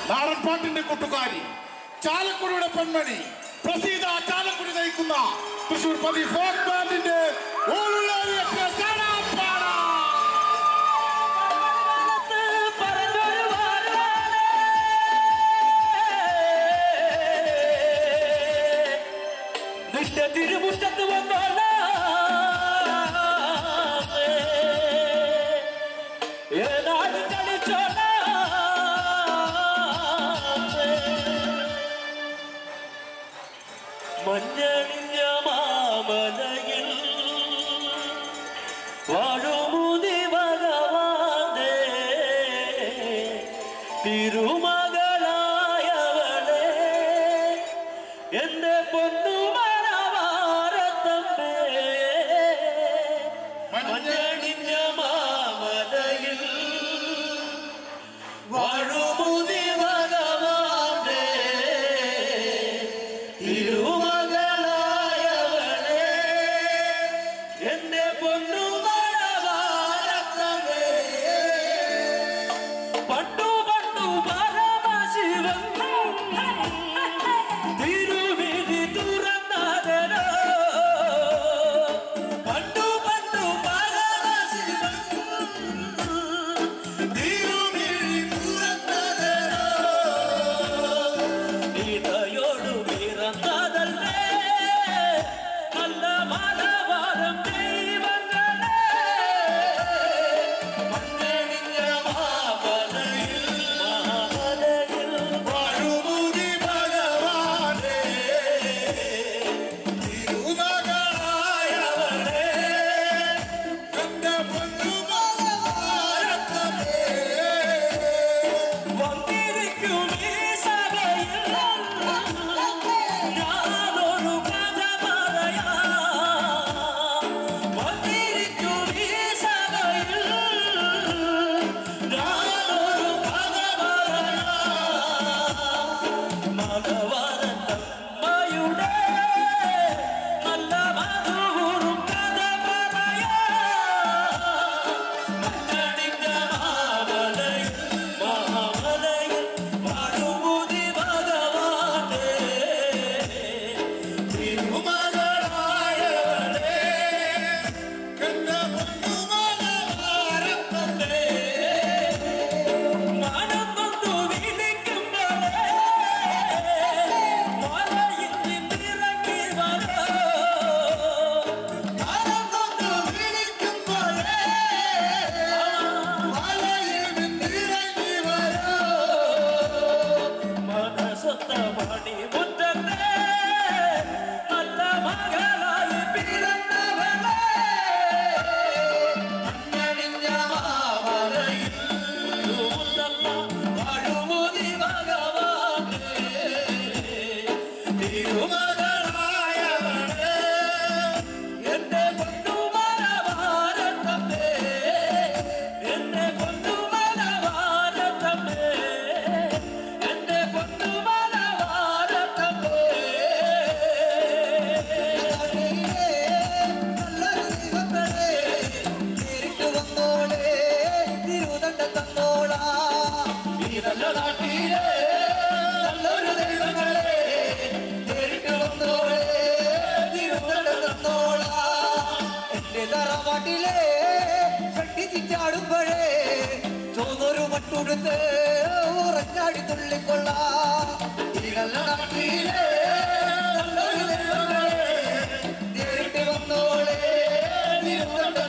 നാടൻ പാട്ടിന്റെ കൂട്ടുകാരി ചാലക്കുടിയുടെ പെൺമണി പ്രസീത ചാലക്കുടി നയിക്കുന്ന തൃശൂർ പതി ഫോക്ക് ബാൻഡിന്റെ ഊളുള്ളേറിയ പ്രസരണപ്പാട. നിന്റെ തിരുമുറ്റത്ത് വന്നോള ഏതാണ്ട് കളിച്ചോള മഞ്ഞണിഞ്ഞ മാമലയിൽ വാഴുമുതി ഭഗവാനേ തിരുമകളായവളെ എന്റെ പൊന്നുമരവാരത്തമ്മേ മഞ്ഞണിഞ്ഞ മാമലയിൽ വാഴുമുതി ഭഗവാനേ തിരുമകളായവളെ എന്റെ പൊന്നുമരവാരത്തമ്മേ പണ്ടു പണ്ടു പരമശിവൻ തിരുവിധി തുറന്നതരോ പണ്ടു പണ്ടു പരമശിവൻ തിരുവിധി തുറന്നതരോ ഇടയോടു പിറന്നതല്ലേ നല്ല മലവാരം ദൈവങ്ങളെ മഞ്ഞണിഞ്ഞ മാമലയിൽ മാമലയിൽ വാഴുമുതി ഭഗവാനേ, തിരുമകളായവളേ, എന്റെ പൊന്നുമകളാരത്തമ്മേ. വന്നിരിക്കും ഈ സഭയിൽ ഞാനൊരു കഥ പറയാം വന്നിരിക്കും ഈ സഭയിൽ ഞാനൊരു കഥ പറയാം മകവരത്തമ്മയുടെ നല്ല മധുറും കഥ പറയാം മഞ്ഞണിഞ്ഞ മാമലയിൽ മാമലയിൽ വാഴുമുതി ഭഗവാനേ തിരുമകളായവളേ, എന്റെ പൊന്നുമകളാരത്തമ്മേ. മനം കൊണ്ടു വിളിക്കുമ്പോഴേ മലയിൽ നിന്നിറങ്ങി വരോ മനം കൊണ്ട് വിളിക്കുമ്പോഴേ, മലയിൽ നിന്നിറങ്ങി വരൂ. മനസ്സൊത്ത മണിമുറ്റത്തെ നല്ല മകളായി പിറന്നവളെ മഞ്ഞണിഞ്ഞ മാമലയിൽ വാഴുമുതി ഭഗവാനേ തിരുമകളായവളേ, എന്റെ പൊന്നുമലവാരത്തമ്മേ എന്റെ പൊന്നുമലവാരത്തമ്മേ എന്റെ പൊന്നുമലവാരത്തമ്മേ ഈ നല്ല നാട്ടിലെ നല്ലൊരു ദൈവങ്ങളെ നേരിട്ട് വന്നോളെ തിരുവല്ല എന്റെ തറവാട്ടിലെ കെട്ടി ചിറ്റാടുമ്പോഴേ ചോന്നൊരു മട്ടുടുത്ത് ഉറഞ്ഞാടി തുള്ളിക്കൊള്ളാം ഈ നല്ല നാട്ടിലെ നല്ലൊരു ദൈവങ്ങളെ നേരിട്ട് വന്നോളെ തിരുവല്ല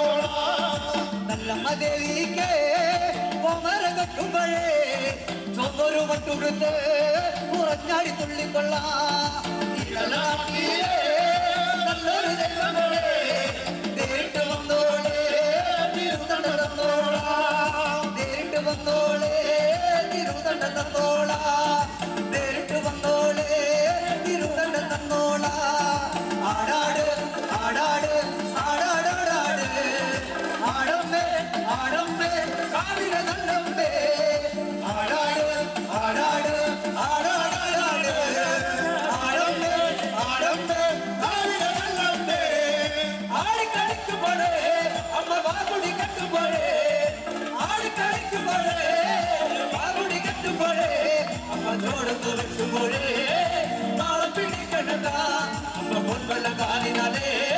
നല്ല ദേവിക്ക് കൊമര കെട്ടുമ്പോഴേ ചൊന്നൊരു മട്ടുടുത്ത് ഉറഞ്ഞാടി തുള്ളിക്കൊള്ളാം ഈ നല്ല നാട്ടിലെ നല്ലൊരു ദൈവങ്ങളെ നേരിട്ട് വന്നോളെ തിരുതണ്ട തന്നോളാം നേരിട്ട് വന്നോളെ തിരുതണ്ട തന്നോളാം നേരിട്ട് വന്നോളെ തിരുതണ്ട തന്നോളാം ആടാട് ആടാട് ആടാടാടാട് ആടമ്മേ ആടമ്മേ കാവില നല്ലമ്മേ ആടാട് ആടാട് ആടാടാടാട് ആടമ്മേ ആടമ്മേ കാവില നല്ലമ്മേ ആടിക്കളിക്കുമ്പോഴേ അമ്മ വാകുടി കെട്ടുമ്പോഴേ ആടിക്കളിക്കുമ്പോഴേ വാകുടി കെട്ടുമ്പോഴേ അമ്മ ചോടത്ത് വെക്കുമ്പോഴേ നാളെ പിടിക്കണ്ട അമ്മ പൊൻവല്ല കാലിനാലേ